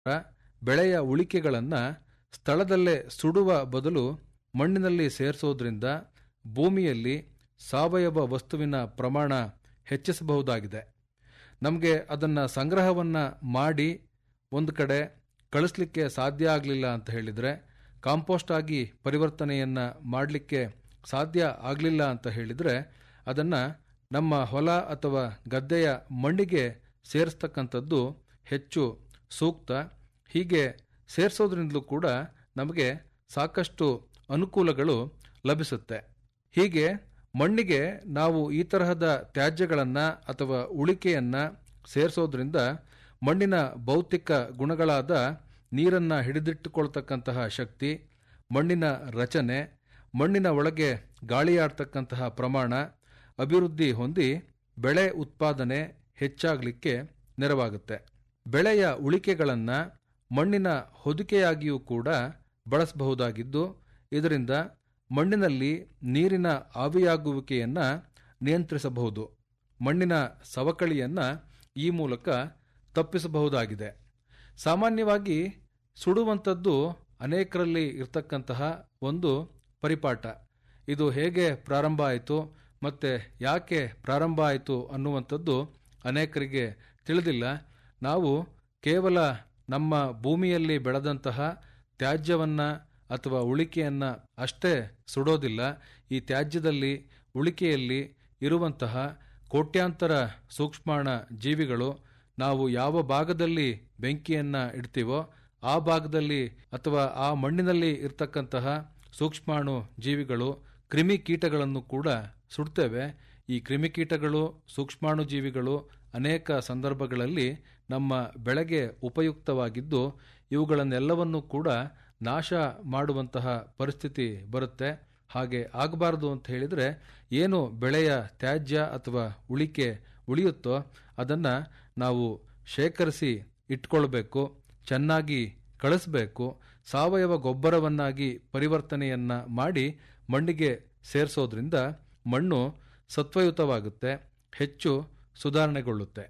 ಬೆಳೆಯ ಉಳಿಕೆಗಳನ್ನು ಸ್ಥಳದಲ್ಲೇ ಸುಡುವ ಬದಲು ಮಣ್ಣಿನಲ್ಲಿ ಸೇರಿಸೋದ್ರಿಂದ ಭೂಮಿಯಲ್ಲಿ ಸಾವಯವ ವಸ್ತುವಿನ ಪ್ರಮಾಣ ಹೆಚ್ಚಿಸಬಹುದಾಗಿದೆ ನಮಗೆ ಅದನ್ನು ಸಂಗ್ರಹವನ್ನು ಮಾಡಿ ಒಂದು ಕಡೆ ಕಳಿಸ್ಲಿಕ್ಕೆ ಸಾಧ್ಯ ಆಗಲಿಲ್ಲ ಅಂತ ಹೇಳಿದರೆ ಕಾಂಪೋಸ್ಟ್ ಆಗಿ ಪರಿವರ್ತನೆಯನ್ನು ಮಾಡಲಿಕ್ಕೆ ಸಾಧ್ಯ ಆಗಲಿಲ್ಲ ಅಂತ ಹೇಳಿದರೆ ಅದನ್ನು ನಮ್ಮ ಹೊಲ ಅಥವಾ ಗದ್ದೆಯ ಮಣ್ಣಿಗೆ ಸೇರಿಸ್ತಕ್ಕಂಥದ್ದು ಹೆಚ್ಚು ಸೂಕ್ತ ಹೀಗೆ ಸೇರಿಸೋದ್ರಿಂದಲೂ ಕೂಡ ನಮಗೆ ಸಾಕಷ್ಟು ಅನುಕೂಲಗಳು ಲಭಿಸುತ್ತೆ ಹೀಗೆ ಮಣ್ಣಿಗೆ ನಾವು ಈ ತರಹದ ತ್ಯಾಜ್ಯಗಳನ್ನು ಅಥವಾ ಉಳಿಕೆಯನ್ನು ಸೇರಿಸೋದ್ರಿಂದ ಮಣ್ಣಿನ ಭೌತಿಕ ಗುಣಗಳಾದ ನೀರನ್ನು ಹಿಡಿದಿಟ್ಟುಕೊಳ್ತಕ್ಕಂತಹ ಶಕ್ತಿ ಮಣ್ಣಿನ ರಚನೆ ಮಣ್ಣಿನ ಒಳಗೆ ಗಾಳಿಯಾಡ್ತಕ್ಕಂತಹ ಪ್ರಮಾಣ ಅಭಿವೃದ್ಧಿ ಹೊಂದಿ ಬೆಳೆ ಉತ್ಪಾದನೆ ಹೆಚ್ಚಾಗಲಿಕ್ಕೆ ನೆರವಾಗುತ್ತೆ ಬೆಳೆಯ ಉಳಿಕೆಗಳನ್ನು ಮಣ್ಣಿನ ಹೊದಿಕೆಯಾಗಿಯೂ ಕೂಡ ಬಳಸಬಹುದಾಗಿದ್ದು ಇದರಿಂದ ಮಣ್ಣಿನಲ್ಲಿ ನೀರಿನ ಆವಿಯಾಗುವಿಕೆಯನ್ನು ನಿಯಂತ್ರಿಸಬಹುದು ಮಣ್ಣಿನ ಸವಕಳಿಯನ್ನು ಈ ಮೂಲಕ ತಪ್ಪಿಸಬಹುದಾಗಿದೆ ಸಾಮಾನ್ಯವಾಗಿ ಸುಡುವಂಥದ್ದು ಅನೇಕರಲ್ಲಿ ಇರತಕ್ಕಂತಹ ಒಂದು ಪರಿಪಾಠ ಇದು ಹೇಗೆ ಪ್ರಾರಂಭ ಆಯಿತು ಮತ್ತು ಯಾಕೆ ಪ್ರಾರಂಭ ಆಯಿತು ಅನ್ನುವಂಥದ್ದು ಅನೇಕರಿಗೆ ತಿಳಿದಿಲ್ಲ ನಾವು ಕೇವಲ ನಮ್ಮ ಭೂಮಿಯಲ್ಲಿ ಬೆಳೆದಂತಹ ತ್ಯಾಜ್ಯವನ್ನು ಅಥವಾ ಉಳಿಕೆಯನ್ನು ಅಷ್ಟೇ ಸುಡೋದಿಲ್ಲ ಈ ತ್ಯಾಜ್ಯದಲ್ಲಿ ಉಳಿಕೆಯಲ್ಲಿ ಇರುವಂತಹ ಕೋಟ್ಯಾಂತರ ಸೂಕ್ಷ್ಮಾಣ ಜೀವಿಗಳು ನಾವು ಯಾವ ಭಾಗದಲ್ಲಿ ಬೆಂಕಿಯನ್ನು ಇಡ್ತೀವೋ ಆ ಭಾಗದಲ್ಲಿ ಅಥವಾ ಆ ಮಣ್ಣಿನಲ್ಲಿ ಇರ್ತಕ್ಕಂತಹ ಸೂಕ್ಷ್ಮಾಣು ಜೀವಿಗಳು ಕ್ರಿಮಿಕೀಟಗಳನ್ನು ಕೂಡ ಸುಡ್ತೇವೆ ಈ ಕ್ರಿಮಿಕೀಟಗಳು ಸೂಕ್ಷ್ಮಾಣು ಜೀವಿಗಳು ಅನೇಕ ಸಂದರ್ಭಗಳಲ್ಲಿ ನಮ್ಮ ಬೆಳೆಗೆ ಉಪಯುಕ್ತವಾಗಿದ್ದು ಇವುಗಳನ್ನೆಲ್ಲವನ್ನೂ ಕೂಡ ನಾಶ ಮಾಡುವಂತಹ ಪರಿಸ್ಥಿತಿ ಬರುತ್ತೆ ಹಾಗೆ ಆಗಬಾರ್ದು ಅಂತ ಹೇಳಿದರೆ ಏನು ಬೆಳೆಯ ತ್ಯಾಜ್ಯ ಅಥವಾ ಉಳಿಕೆ ಉಳಿಯುತ್ತೋ ಅದನ್ನು ನಾವು ಶೇಖರಿಸಿ ಇಟ್ಕೊಳ್ಬೇಕು ಚೆನ್ನಾಗಿ ಕಳಿಸ್ಬೇಕು ಸಾವಯವ ಗೊಬ್ಬರವನ್ನಾಗಿ ಪರಿವರ್ತನೆಯನ್ನ ಮಾಡಿ ಮಣ್ಣಿಗೆ ಸೇರಿಸೋದ್ರಿಂದ ಮಣ್ಣು ಸತ್ವಯುತವಾಗುತ್ತೆ ಹೆಚ್ಚು ಸುಧಾರಣೆಗೊಳ್ಳುತ್ತೆ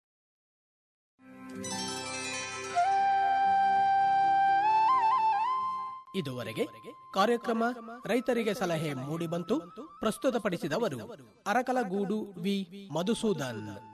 ಇದುವರೆಗೆ ಕಾರ್ಯಕ್ರಮ ರೈತರಿಗೆ ಸಲಹೆ ಮೂಡಿಬಂತು ಪ್ರಸ್ತುತಪಡಿಸಿದವರು ಅರಕಲಗೂಡು ವಿ ಮಧುಸೂದನ್